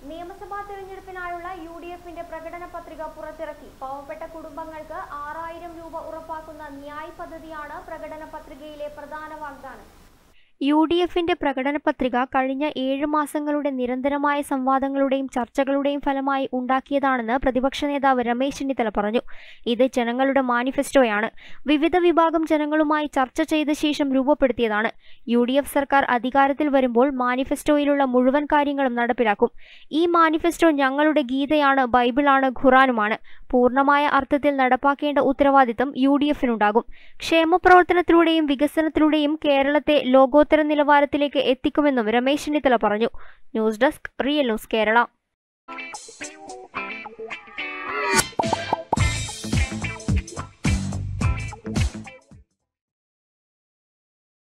നിയമസഭാ തെരഞ്ഞെടുപ്പിനായുള്ള U D എഫിന്റെ പ്രകടന പത്രിക പുറത്തിറക്കി പാവപ്പെട്ട കുടുംബങ്ങൾക്ക് ആറായിരം രൂപ ഉറപ്പാക്കുന്ന ന്യായ് പദ്ധതിയാണ് പ്രകടന പത്രികയിലെ പ്രധാന വാഗ്ദാനം യു ഡി എഫിന്റെ പ്രകടന പത്രിക കഴിഞ്ഞ ഏഴ് മാസങ്ങളുടെ നിരന്തരമായ സംവാദങ്ങളുടെയും ചർച്ചകളുടെയും ഫലമായി ഉണ്ടാക്കിയതാണെന്ന് പ്രതിപക്ഷ നേതാവ് രമേശ് ചെന്നിത്തല പറഞ്ഞു ഇത് ജനങ്ങളുടെ മാനിഫെസ്റ്റോയാണ് വിവിധ വിഭാഗം ജനങ്ങളുമായി ചർച്ച ചെയ്ത ശേഷം രൂപപ്പെടുത്തിയതാണ് യു ഡി എഫ് സർക്കാർ അധികാരത്തിൽ വരുമ്പോൾ മാനിഫെസ്റ്റോയിലുള്ള മുഴുവൻ കാര്യങ്ങളും നടപ്പിലാക്കും ഈ മാനിഫെസ്റ്റോ ഞങ്ങളുടെ ഗീതയാണ് ബൈബിളാണ് ഖുറാനുമാണ് പൂർണ്ണമായ അർത്ഥത്തിൽ നടപ്പാക്കേണ്ട ഉത്തരവാദിത്തം യു ഡി എഫിനുണ്ടാകും ക്ഷേമപ്രവർത്തനത്തിലൂടെയും വികസനത്തിലൂടെയും കേരളത്തെ ലോകോത്തര നിലവാരത്തിലേക്ക് എത്തിക്കുമെന്നും രമേശ് ചെന്നിത്തല പറഞ്ഞു news desk real news Kerala